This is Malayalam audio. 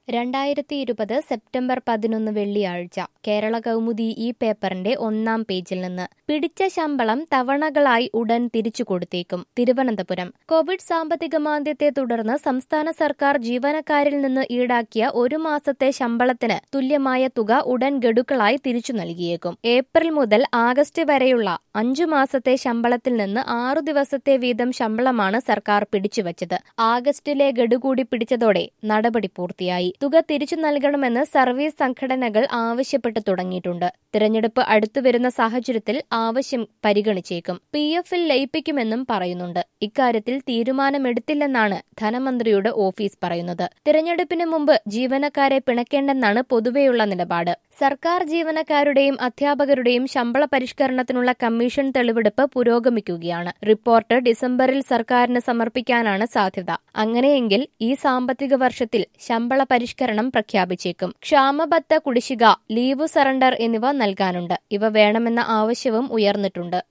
രണ്ടായിരത്തി ഇരുപത് സെപ്റ്റംബർ പതിനൊന്ന് വെള്ളിയാഴ്ച കേരള കൗമുദി ഈ പേപ്പറിന്റെ ഒന്നാം പേജിൽ നിന്ന് പിടിച്ച ശമ്പളം തവണകളായി ഉടൻ തിരിച്ചു കൊടുത്തേക്കും തിരുവനന്തപുരം കോവിഡ് സാമ്പത്തിക മാന്ദ്യത്തെ തുടർന്ന് സംസ്ഥാന സർക്കാർ ജീവനക്കാരിൽ നിന്ന് ഈടാക്കിയ ഒരു മാസത്തെ ശമ്പളത്തിന് തുല്യമായ തുക ഉടൻ ഗഡുക്കളായി തിരിച്ചു നൽകിയേക്കും ഏപ്രിൽ മുതൽ ആഗസ്റ്റ് വരെയുള്ള അഞ്ചു മാസത്തെ ശമ്പളത്തിൽ നിന്ന് ആറു ദിവസത്തെ വീതം ശമ്പളമാണ് സർക്കാർ പിടിച്ചുവച്ചത് ആഗസ്റ്റിലെ ഗഡു കൂടി പിടിച്ചതോടെ നടപടി പൂർത്തിയായി തുക തിരിച്ചു നൽകണമെന്ന് സർവീസ് സംഘടനകൾ ആവശ്യപ്പെട്ടു തുടങ്ങിയിട്ടുണ്ട് തിരഞ്ഞെടുപ്പ് അടുത്തുവരുന്ന സാഹചര്യത്തിൽ ആവശ്യം പരിഗണിച്ചേക്കും പി എഫിൽ ലയിപ്പിക്കുമെന്നും പറയുന്നുണ്ട് ഇക്കാര്യത്തിൽ തീരുമാനമെടുത്തില്ലെന്നാണ് ധനമന്ത്രിയുടെ ഓഫീസ് പറയുന്നത് തിരഞ്ഞെടുപ്പിന് മുമ്പ് ജീവനക്കാരെ പിണക്കേണ്ടെന്നാണ് പൊതുവെയുള്ള നിലപാട് സർക്കാർ ജീവനക്കാരുടെയും അധ്യാപകരുടെയും ശമ്പള പരിഷ്കരണത്തിനുള്ള കമ്മീഷൻ തെളിവെടുപ്പ് പുരോഗമിക്കുകയാണ് റിപ്പോർട്ട് ഡിസംബറിൽ സർക്കാരിന് സമർപ്പിക്കാനാണ് സാധ്യത അങ്ങനെയെങ്കിൽ ഈ സാമ്പത്തിക വർഷത്തിൽ ശമ്പള പരിഷ്കരണം പ്രഖ്യാപിച്ചേക്കും ക്ഷാമബത്ത കുടിശ്ശിക ലീവ് സറണ്ടർ എന്നിവ നൽകാനുണ്ട് ഇവ വേണമെന്ന ആവശ്യവും ഉയർന്നിട്ടുണ്ട്